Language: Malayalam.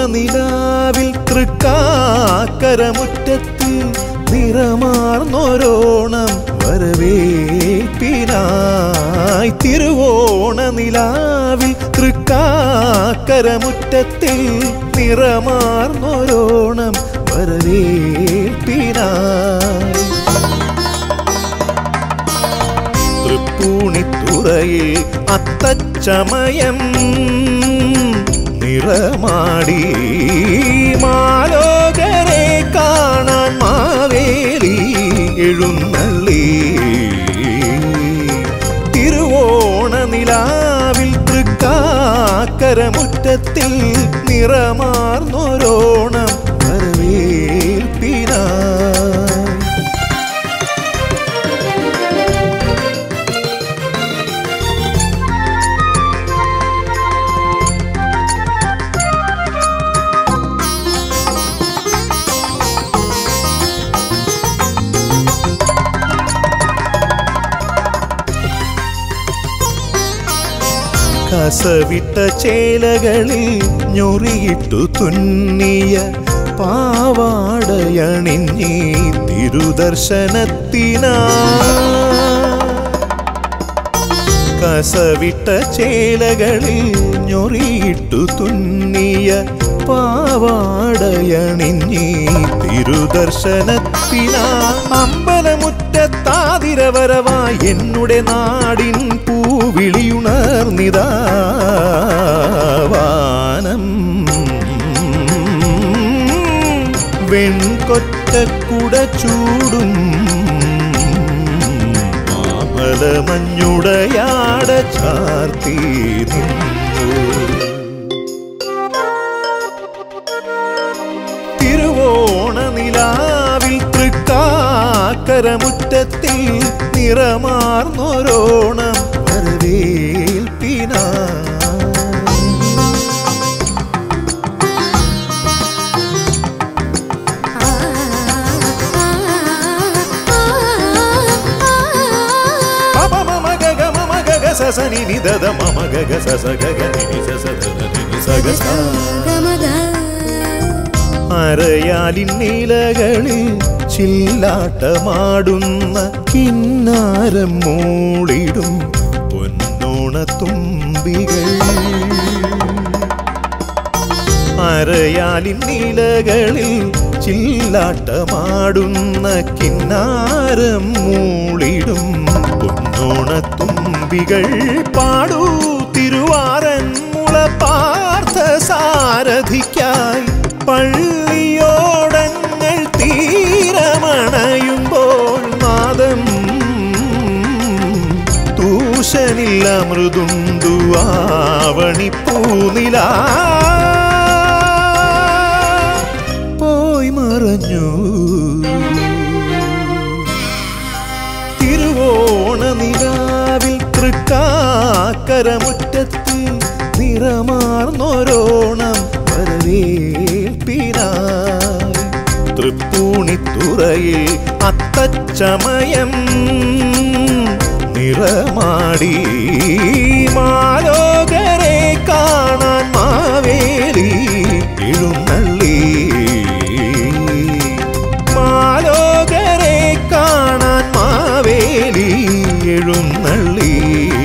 നിലാവിൽ തൃക്കാക്കരമുറ്റത്ത് നിറമാർന്നൊരോണം വരവേൽപ്പിനായി തിരുവോണ നിലാവിൽ തൃക്കാക്കരമുറ്റത്തിൽ നിറമാർന്നൊരോണം വരവേൽപ്പിനായി തൃപ്പൂണിത്തുറയിൽ അത്തച്ചമയം നിറമാടി മാലോകരെ കാണാൻ മാവേലി എഴുന്നള്ളി തിരുവോണ നിലാവിൽ തൃക്കാക്കരമുറ്റത്തിൽ നിറമാർന്നൊരോണം വരവേൽപ്പിനായി കസവിട്ട ചേലകളിൽ ഞൊറിയിട്ടു തുന്നിയ പാവാടയണിഞ്ഞി തിരുദർശനത്തിനാ കസവിട്ട ചേലകളിൽ ഞൊറിയിട്ടു തുന്നിയ പാവാടയണിഞ്ഞി തിരുദർശനത്തിനാ അമ്പലമുറ്റത്താതിരവരവായി എന്നുടെ നാടിൻ പൂവിളിയുണർന്നിതാ വാനം വെൺകൊറ്റക്കുട ചൂടും മാമലമഞ്ഞുടയാട ചാർത്തി നിന്നു തിരുവോണ നിലാവിൽ തൃക്കാക്കരമുറ്റത്തിൽ നിറമാർന്നൊരോണം വരവേൽപ്പിനാ సని నిదద మమ గగ సస గగ నిని సస ధన నిని సగ సా. അരയാലിൻ നീലകളിൽ ചില്ലാട്ടമാടുന്ന കിന്നാരം മൂളിടും പൊന്നോണ തുമ്പികൾ അരയാലിൻ നീലകളിൽ ചില്ലാട്ടമാടുന്ന കിന്നാരം മൂളിടും പൊന്നോണ തുമ്പികൾ പാടൂ തിരുവാറൻ മുള പാർത്ഥ സാരഥിക്കായി പള്ളിയോടങ്ങൾ തീരമണയുമ്പോൾ നാദം തൂഷനില്ല മൃദുണ്ടു ആവണിപ്പൂനില പോയി മറഞ്ഞു തിരുവോണ നിലാവിൽ തൃക്കാക്കരമുറ്റത്ത് നിറമാർന്നൊരോണം വരവേൽപ്പിനായി തൃപ്പൂണിത്തുറയിൽ അത്തച്ചമയം നിറമാടി മാലോകരെ കാണാൻ മാവേലി എഴുന്നള്ളി മാലോകരെ കാണാൻ മാവേലി എഴുന്നള്ളി